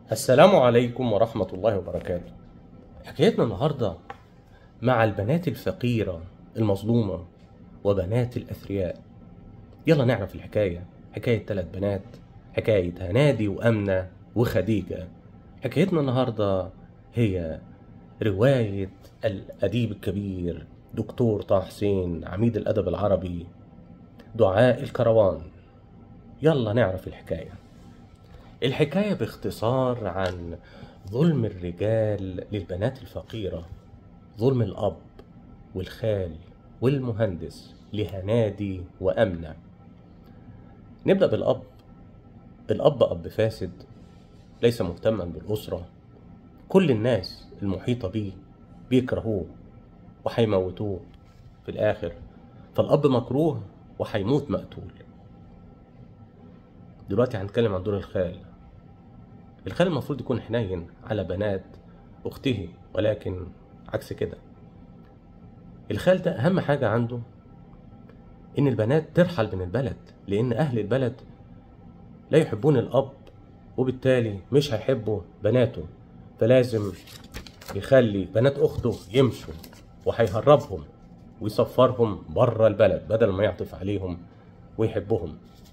السلام عليكم ورحمة الله وبركاته حكايتنا النهاردة مع البنات الفقيرة المظلومة وبنات الأثرياء يلا نعرف الحكاية حكاية ثلاث بنات حكاية هنادي وأمنة وخديجة حكايتنا النهاردة هي رواية الأديب الكبير دكتور طه حسين عميد الأدب العربي دعاء الكروان يلا نعرف الحكايه الحكاية باختصار عن ظلم الرجال للبنات الفقيرة ظلم الأب والخال والمهندس لهنادي وأمنة نبدأ بالأب الأب أب فاسد ليس مهتما بالأسرة كل الناس المحيطة بيه بيكرهوه وهيموتوه في الآخر فالأب مكروه وهيموت مقتول دلوقتي هنتكلم عن دور الخال الخال المفروض يكون حنين على بنات أخته ولكن عكس كده الخال ده أهم حاجة عنده إن البنات ترحل من البلد لأن أهل البلد لا يحبون الأب وبالتالي مش هيحبوا بناته فلازم يخلي بنات أخته يمشوا وهيهربهم ويسفرهم بره البلد بدل ما يعطف عليهم ويحبهم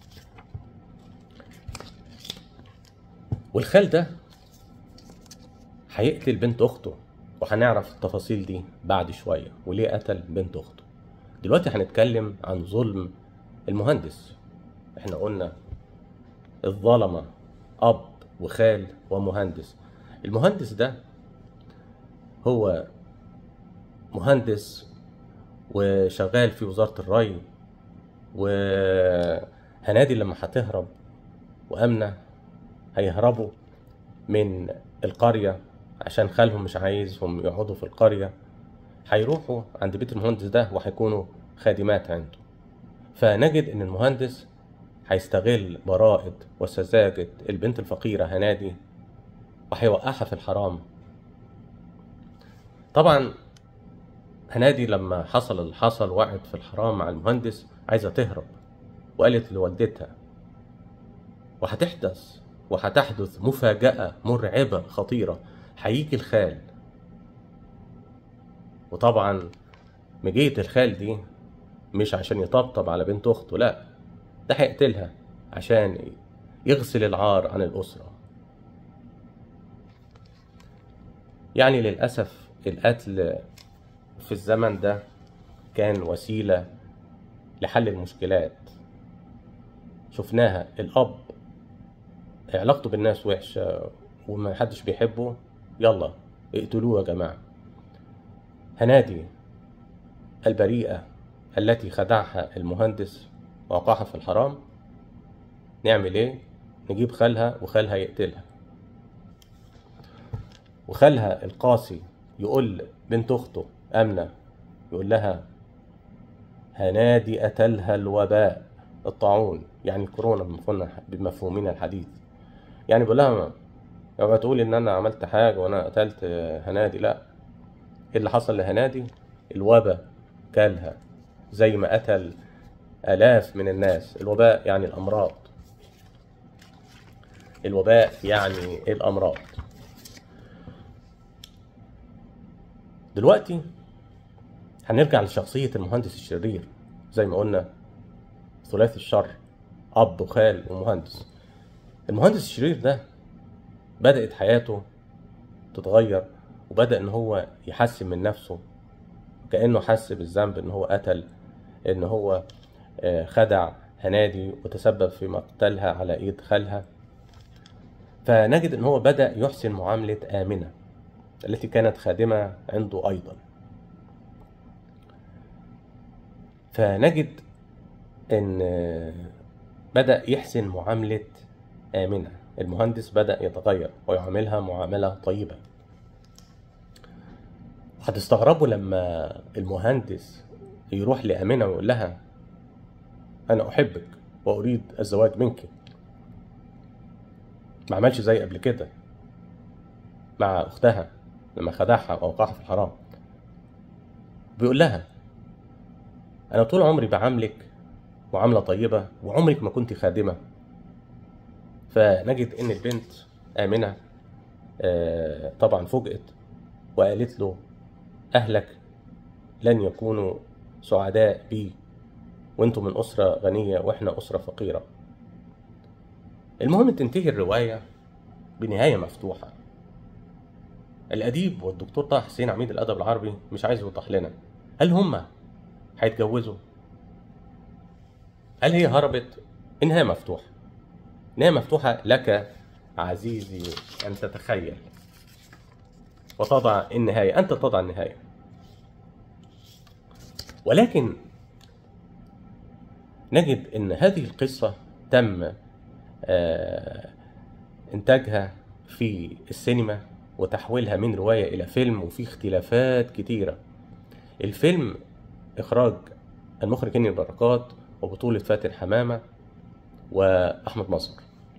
والخال ده هيقتل بنت اخته وهنعرف التفاصيل دي بعد شويه وليه قتل بنت اخته دلوقتي هنتكلم عن ظلم المهندس احنا قلنا الظلمه اب وخال ومهندس المهندس ده هو مهندس وشغال في وزاره الري وهنادي لما هتهرب وامنه هيهربوا من القرية عشان خالهم مش عايزهم يقعدوا في القرية هيروحوا عند بيت المهندس ده وهيكونوا خادمات عنده فنجد ان المهندس هيستغل براءة وسذاجة البنت الفقيرة هنادي وهيوقعها في الحرام طبعا هنادي لما حصل اللي حصل وقعت في الحرام مع المهندس عايزة تهرب وقالت لوالدتها وهتحدث وهتحدث مفاجأة مرعبة خطيرة هيجي الخال وطبعا مجية الخال دي مش عشان يطبطب على بنت أخته لأ ده هيقتلها عشان يغسل العار عن الأسرة يعني للأسف القتل في الزمن ده كان وسيلة لحل المشكلات شفناها الأب علاقته بالناس وحشة وما حدش بيحبه يلا اقتلوه يا جماعة هنادي البريئة التي خدعها المهندس ووقعها في الحرام نعمل ايه نجيب خالها وخالها يقتلها وخالها القاسي يقول بنت اخته امنه يقول لها هنادي قتلها الوباء الطاعون يعني كورونا بمفهومنا الحديث يعني بقول لها اوعى تقولي ان انا عملت حاجه وانا قتلت هنادي لا ايه اللي حصل لهنادي الوباء كلها زي ما قتل الاف من الناس الوباء يعني الامراض الوباء يعني الامراض دلوقتي هنرجع لشخصية المهندس الشرير زي ما قلنا ثلاثي الشر أب وخال ومهندس المهندس الشرير ده بدأت حياته تتغير وبدأ إن هو يحسن من نفسه كأنه حس بالذنب إن هو قتل إن هو خدع هنادي وتسبب في مقتلها على إيد خالها فنجد إن هو بدأ يحسن معاملة آمنة التي كانت خادمة عنده أيضا فنجد إن بدأ يحسن معاملة آمنة المهندس بدأ يتغير ويعاملها معاملة طيبة هتستغربوا لما المهندس يروح لآمنة ويقول لها أنا أحبك وأريد الزواج منك ما عملش زي قبل كده مع أختها لما خدعها وأوقعها في الحرام بيقول لها أنا طول عمري بعاملك معاملة طيبة وعمرك ما كنت خادمة فنجد إن البنت آمنة آه، طبعا فوجئت وقالت له أهلك لن يكونوا سعداء بي وانتم من أسرة غنية وإحنا أسرة فقيرة المهم تنتهي الرواية بنهاية مفتوحة الأديب والدكتور طه حسين عميد الأدب العربي مش عايز يوضح لنا هل هما هيتجوزوا؟ هل هي هربت؟ النهاية مفتوحة نهاية مفتوحة لك عزيزي أن تتخيل وتضع النهاية أنت تضع النهاية ولكن نجد أن هذه القصة تم آه، إنتاجها في السينما وتحويلها من رواية إلى فيلم وفي اختلافات كتيرة الفيلم إخراج المخرج هاني البركات وبطولة فاتن حمامة وأحمد مظهر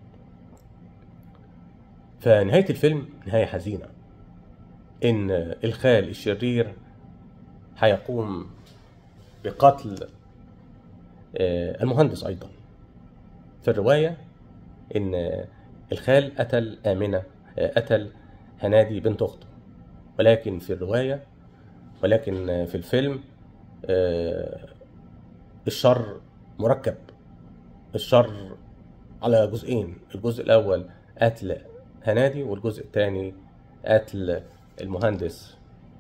فنهاية الفيلم نهاية حزينة إن الخال الشرير هيقوم بقتل آه، المهندس أيضا في الرواية إن الخال قتل آمنة آه، قتل هنادي بنت أخته ولكن في الرواية ولكن في الفيلم آه، الشر مركب الشر على جزئين الجزء الأول قتل هنادي والجزء الثاني قتل المهندس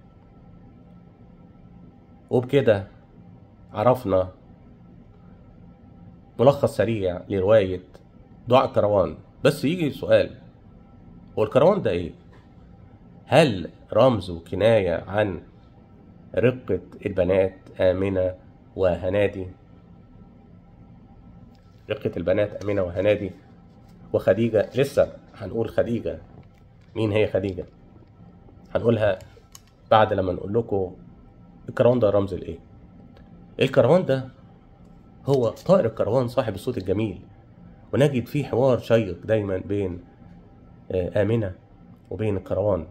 وبكده عرفنا ملخص سريع لرواية دعاء الكروان بس يجي سؤال هو الكروان ده ايه؟ هل رمز وكناية عن رقة البنات آمنة وهنادي رقة البنات آمنة وهنادي وخديجة لسه هنقول خديجة مين هي خديجة هنقولها بعد لما نقول لكم الكروان ده رمز الايه الكروان ده هو طائر الكروان صاحب الصوت الجميل ونجد فيه حوار شيق دايما بين آه، آمنة وبين الكروان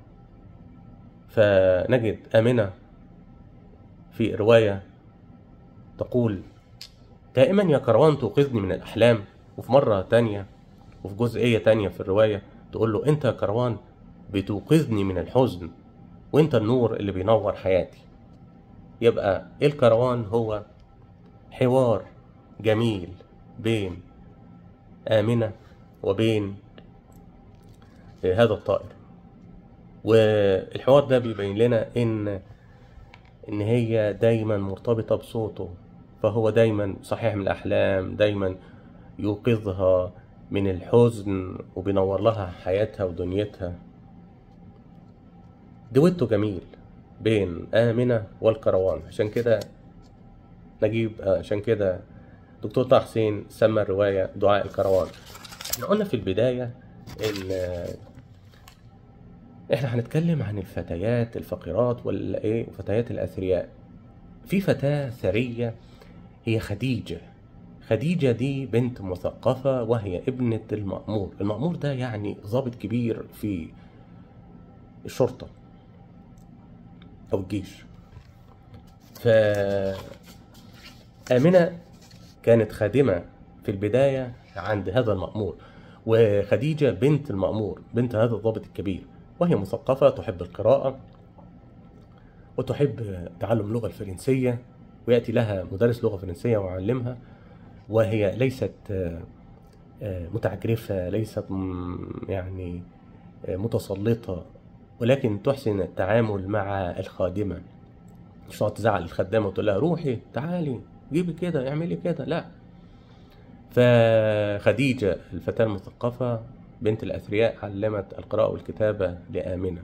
فنجد آمنة في رواية تقول دائما يا كروان توقظني من الأحلام وفي مرة تانية وفي جزئية تانية في الرواية تقول له أنت يا كروان بتوقظني من الحزن وأنت النور اللي بينور حياتي يبقى الكروان هو حوار جميل بين آمنة وبين هذا الطائر والحوار ده بيبين لنا ان ان هي دايما مرتبطة بصوته فهو دايما صحيح من الاحلام دايما يوقظها من الحزن وبينور لها حياتها ودنيتها دويتو جميل بين آمنة والكروان عشان كده نجيب عشان كده دكتور طه حسين سمى الرواية دعاء الكروان احنا قلنا في البداية ان احنا هنتكلم عن الفتيات الفقيرات ولا ايه وفتيات الاثرياء في فتاة ثرية هي خديجة خديجة دي بنت مثقفة وهي ابنة المأمور المأمور ده يعني ضابط كبير في الشرطة أو الجيش ف آمنة كانت خادمة في البداية عند هذا المأمور وخديجة بنت المأمور بنت هذا الضابط الكبير وهي مثقفة تحب القراءة وتحب تعلم اللغة الفرنسية ويأتي لها مدرس لغة فرنسية ويعلمها وهي ليست آه، آه، متعجرفة ليست م- يعني آه، متسلطة ولكن تحسن التعامل مع الخادمة مش تقعد تزعل الخدامة وتقول لها روحي تعالي جيبي كده اعملي كده لا فخديجة الفتاة المثقفة بنت الأثرياء علمت القراءة والكتابة لآمنة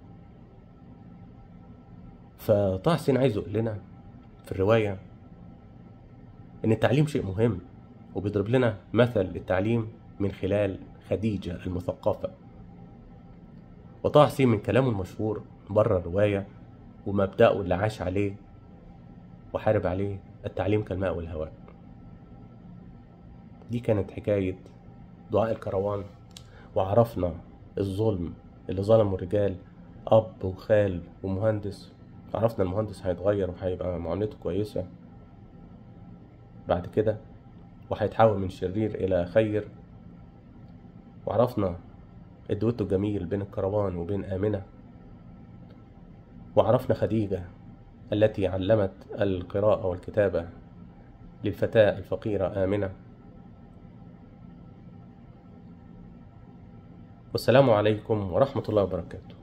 فطه حسين عايز يقول لنا في الرواية إن التعليم شيء مهم وبيضرب لنا مثل التعليم من خلال خديجة المثقفة وطه حسين من كلامه المشهور بره الرواية ومبدأه اللي عاش عليه وحارب عليه التعليم كالماء والهواء دي كانت حكاية دعاء الكروان وعرفنا الظلم اللي ظلمه الرجال أب وخال ومهندس عرفنا المهندس هيتغير وهيبقى معاملته كويسة بعد كده وهيتحول من شرير إلى خير وعرفنا الدويتو الجميل بين الكروان وبين آمنة وعرفنا خديجة التي علمت القراءة والكتابة للفتاة الفقيرة آمنة والسلام عليكم ورحمة الله وبركاته